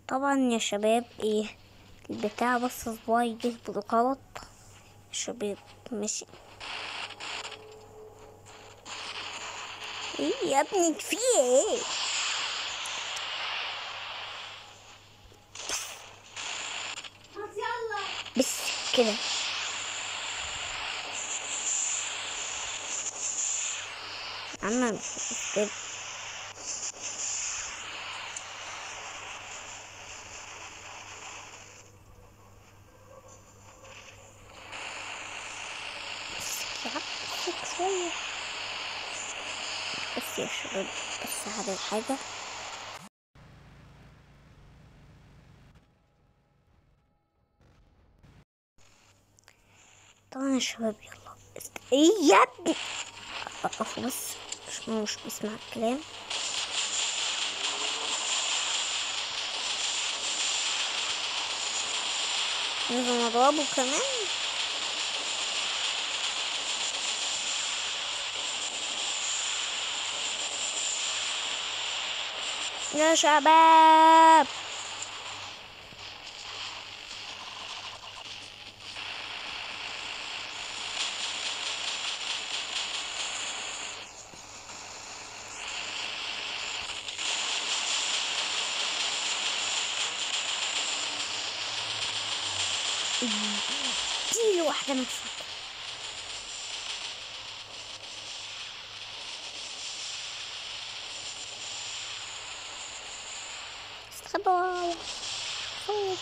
طبعا يا شباب ايه البتاع بس صباعي جه بالغلط يا شباب ماشي ايه يا ابني في ايه بس كده عم كده بس كده بس شوية بس يا شباب بس هذه الحاجة طبعا يا شباب يلا است... ايه يا ابني اقف بس مش مش بسمع الكلام لازم اضربه كمان يا شباب اديله واحدة من فوق استخبى فوق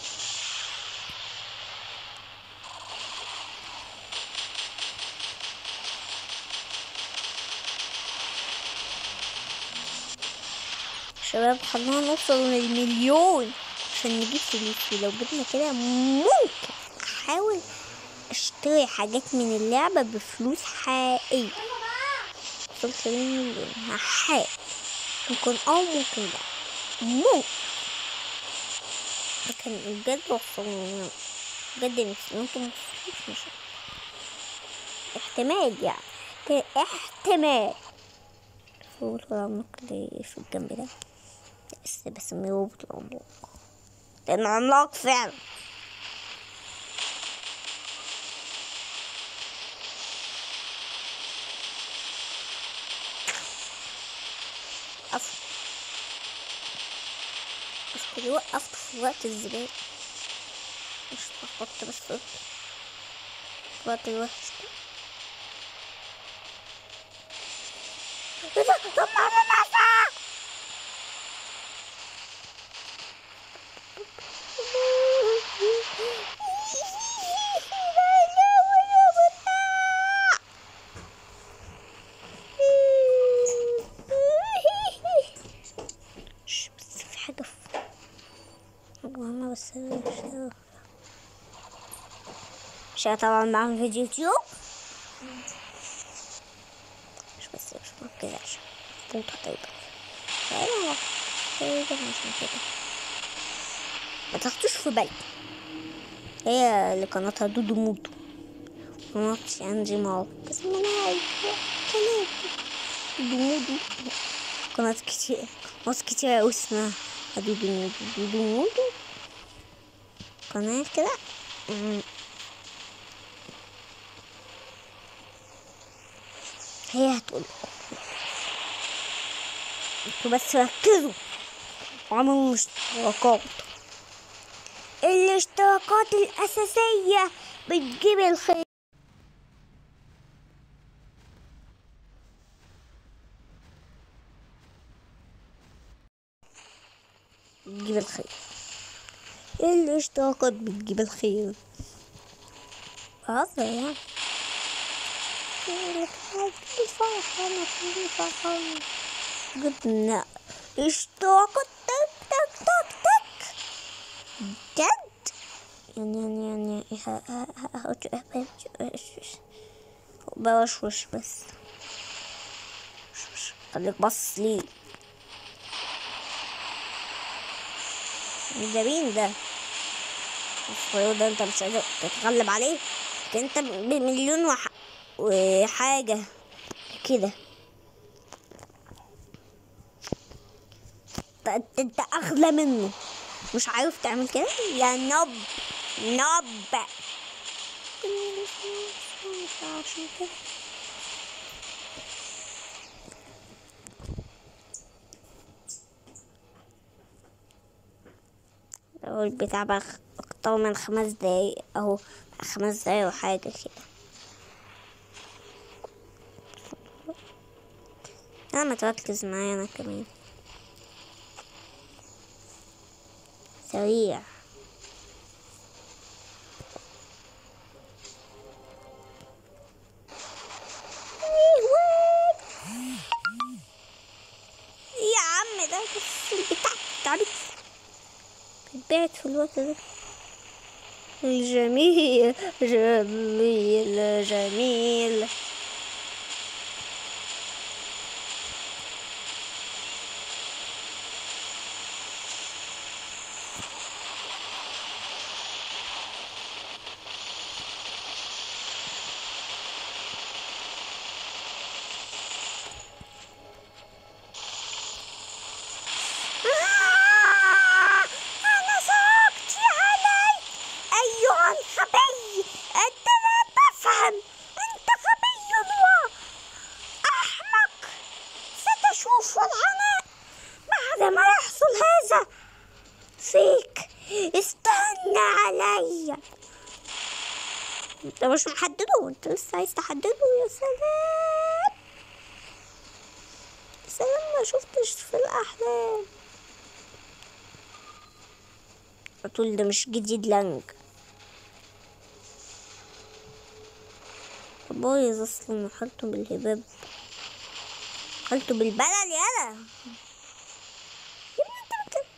شباب خلونا نوصل للمليون عشان نجيب فلوس ولو جبنا كده ممكن احاول اشتري حاجات من اللعبة بفلوس حقيقية وصلت للمليون هحاول ممكن اه ممكن لا ممكن لكن بجد وصلنا بجد نفسي انتوا مبسوطين مش احتمال يعني ت- احتمال فوق العمق اللي في الجنب ده بس بسميه روبوت العملاق لأنه عملاق فعلا أف أفت وقفت في وقت الزبالة مش لخبطت بس قلت في وقت الوحش ده طب ما أنا ناسا شش، بس في حاجة في مهمة بس أنا مش مش طبعا بعمل فيديو يوتيوب مش بس مش كده عشان بوطة طيبة ايوه طيبة عشان كده ما تاخدوش في بالك هي اللي قناتها دودو موتو قناة عندي ماو بس ما انا عايزة قناة دودو موتو قناة كتير قناة كتير أوي اسمها دودو موتو دودو موتو قناة كده أمم. هي هتقول انتوا بس ركزوا وعملوا اشتراكات الاشتراكات الأساسية بتجيب الخير بتجيب الخير الاشتراكات بتجيب الخير هذا يعني فرحانة فرحانة جبنا اشتراكات تك تك تك تك جد يعني يعني يعني ه- ه- ه- ه- بوشوش بس وش- خليك بص لي ده مين ده الصغير ده انت مش قادر تتغلب عليه ده انت بمليون وح... وحاجة كده انت انت اغلى منه مش عارف تعمل كده يا نوب نوب عشان كده لو البتاع بقى أكتر من خمس دقايق أهو خمس دقايق وحاجة كده أنا ما تركز معايا أنا كمان سريع يا عم ده بس البتاع تعبت اتبعت في الوقت ده الجميل جميل جميل آه! أنا سقطت علي أيها الغبي أنت لا تفهم أنت غبي وأحمق ستشوف العناء بعد ما يحصل هذا فيك استنى علي انت مش محدده انت لسه عايز تحدده يا سلام يا سلام ما شفتش في الأحلام تقول ده مش جديد لانج بايظ اصلا حالته بالهباب حالته بالبلل يالا يا ابني انت بت-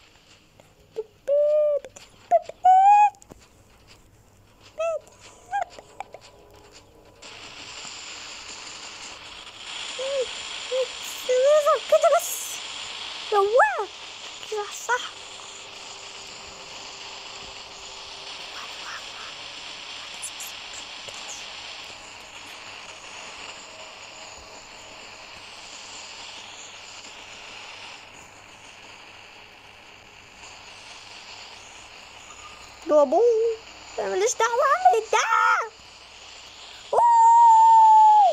كده بس روقك كده صح بابو انا ماليش دعوة اعمل الدعوة أوه.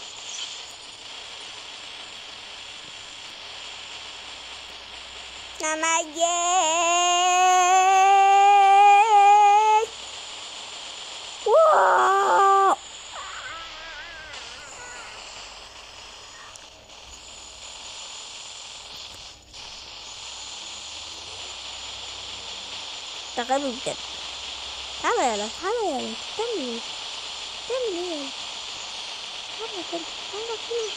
أنا جيت واو ده غبي بجد تعالى يلا تعالى يلا بتعمل ايه بتعمل ايه يلا تعالى كده تعالى كده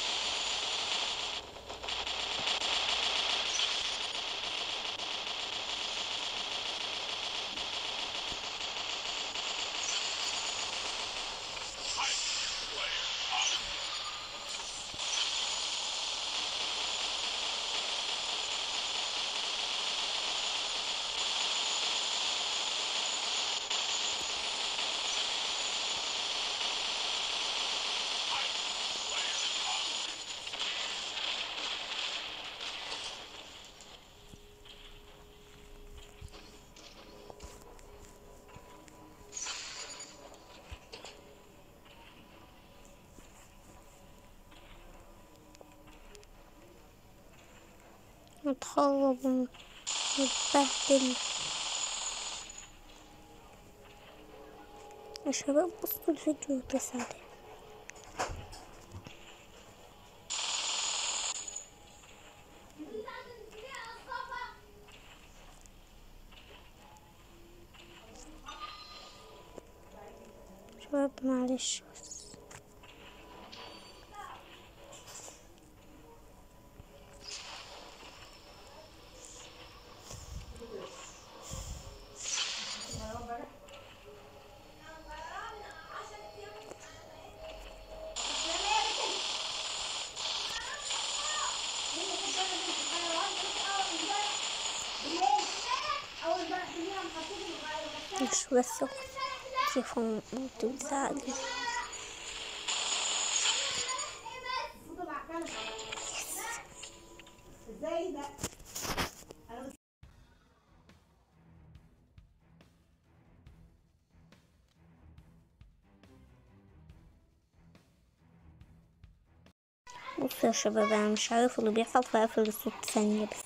متخرب ومتبهدل يا شباب بصوا الفيديو تسعة شباب معلش بس مش بس تليفون بتزعلي ازاي ده يا شباب انا مش عارف اللي بيحصل فاقفل الصوت ثانية بس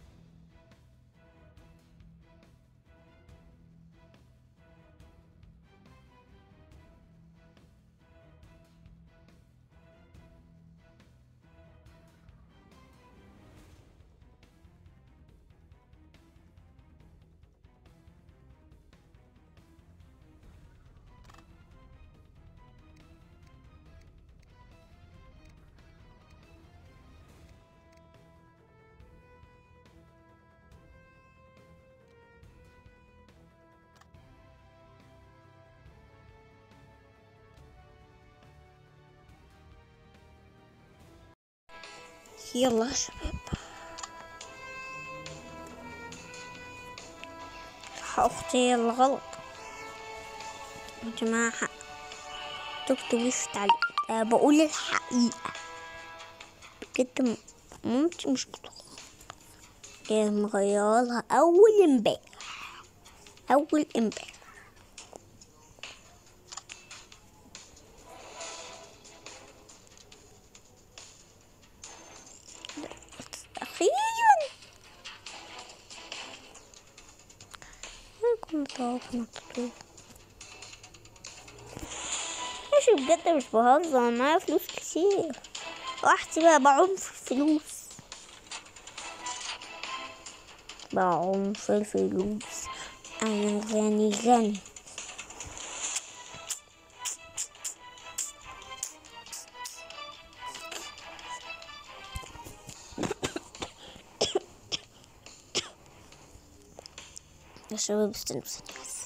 يلا يا شباب صح اختي الغلط يا جماعة تكتبوا في التعليق أه بقول الحقيقة بجد م- مامتي مش بتغلط كانت مغيرها أول امبارح أول امبارح أخيرا كنت أعرف مكتوب ماشي بجد مش بهزر أنا معايا فلوس كتير راحتي بقى بعوم في الفلوس بعوم في الفلوس أنا غني غني يا شباب استنوا ثانية بس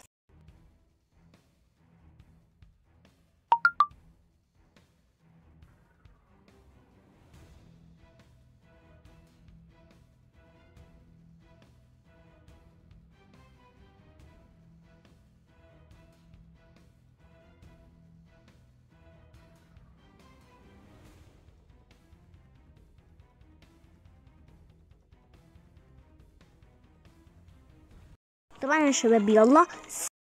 طبعا يا شباب يلا